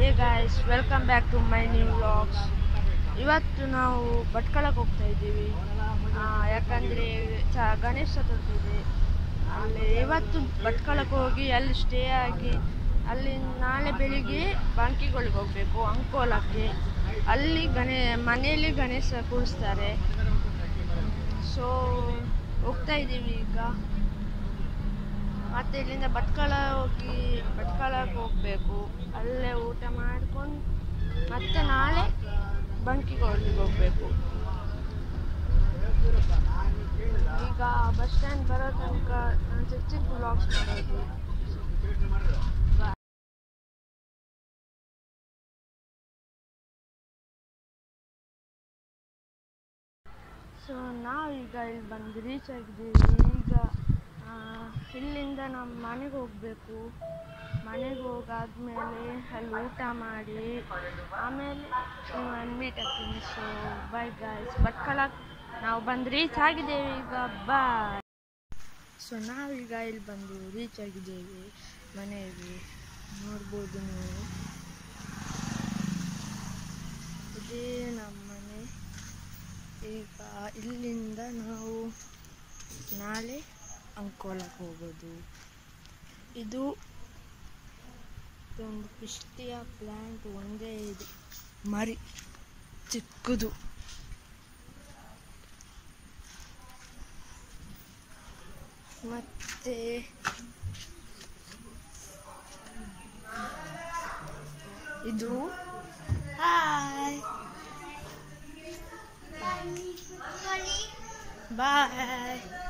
Hey guys welcome back to my new vlogs ಇವತ್ತು ನಾವು ಭಟ್ಕಳಕ್ಕೆ ಹೋಗ್ತಾ ಇದ್ದೀವಿ ಆ, ಯಾಕಂದ್ರೆ ಚ ಗಣೇಶ ಚತುರ್ಥಿ ಇದೆ ಅಲ್ಲಿ ಇವತ್ತು ಭಟ್ಕಳಕ್ಕೆ ಹೋಗಿ ಅಲ್ಲಿ ಸ್ಟೇ ಆಗಿ ಅಲ್ಲಿ ನಾಳೆ ಬೆಳಿಗ್ಗೆ ಬಾಂಕಿಗಳಿಗೆ ಹೋಗಬೇಕು ಅಂಕೋಲಕ್ಕೆ ಅಲ್ಲಿ ಗಣೇ ಮನೆಯಲ್ಲಿ ಗಣೇಶ ಕೂರಿಸ್ತಾರೆ ಸೊ ಹೋಗ್ತಾ ಇದ್ದೀವಿ ಈಗ ಮತ್ತೆ ಇಲ್ಲಿಂದ ಭಟ್ಕಳ ಹೋಗಿ ಭಟ್ಕಳಕ್ಕೆ ಹೋಗಬೇಕು ಅಲ್ಲೇ ಊಟ ಮಾಡ್ಕೊಂಡು ಮತ್ತೆ ನಾಳೆ ಬಂಕಿಗಳಿಗೆ ಹೋಗಬೇಕು ಈಗ ಬಸ್ ಸ್ಟ್ಯಾಂಡ್ ಬರೋ ತನಕ ನಾನು ಚಿಕ್ಕ ಚಿಕ್ಕ ಬ್ಲಾಗ್ಸ್ ಮಾಡೋದು Bye. ಸೊ ನಾವೀಗ ಇಲ್ಲಿ ಬಂದು ರೀಚ್ ಆಗಿದ್ದೀವಿ ಈಗ ಆ, ಇಲ್ಲಿಂದ ನಮ್ಮ ಮನೆಗೆ ಹೋಗಬೇಕು ಮನೆಗೆ ಹೋಗಾದ್ಮೇಲೆ ಅಲ್ಲಿ ಊಟ ಮಾಡಿ ಆಮೇಲೆ ನಿಮ್ಮನ್ನು ಮೀಟ್ ಆಗ್ತೀನಿ ಸೊ ಬೈ ಗಾಯ್ಸ್ ಭಟ್ಕಳಕ್ಕೆ ನಾವು ಬಂದು ರೀಚ್ ಆಗಿದ್ದೇವೆ ಈಗ ಬಾಯ್ ಸೊ ನಾವೀಗ ಇಲ್ಲಿ ಬಂದು ರೀಚ್ ಆಗಿದ್ದೇವೆ ಮನೆಗೆ ನೋಡ್ಬೋದು ನೀವು ಇದೇ ನಮ್ಮ ಮನೆ ಈಗ ಇಲ್ಲಿಂದ ನಾವು ನಾಳೆ ಅಂಕೋಲಕ್ಕೆ ಹೋಗೋದು ಇದು ಒಂದು ಪಿಸ್ಟಿಯ ಪ್ಲ್ಯಾಂಟ್ ಒಂದೇ ಇದೆ ಮರಿ ಚಿಕ್ಕದು ಮತ್ತೆ ಇದು ಹಾಯ್ ಬಾಯ್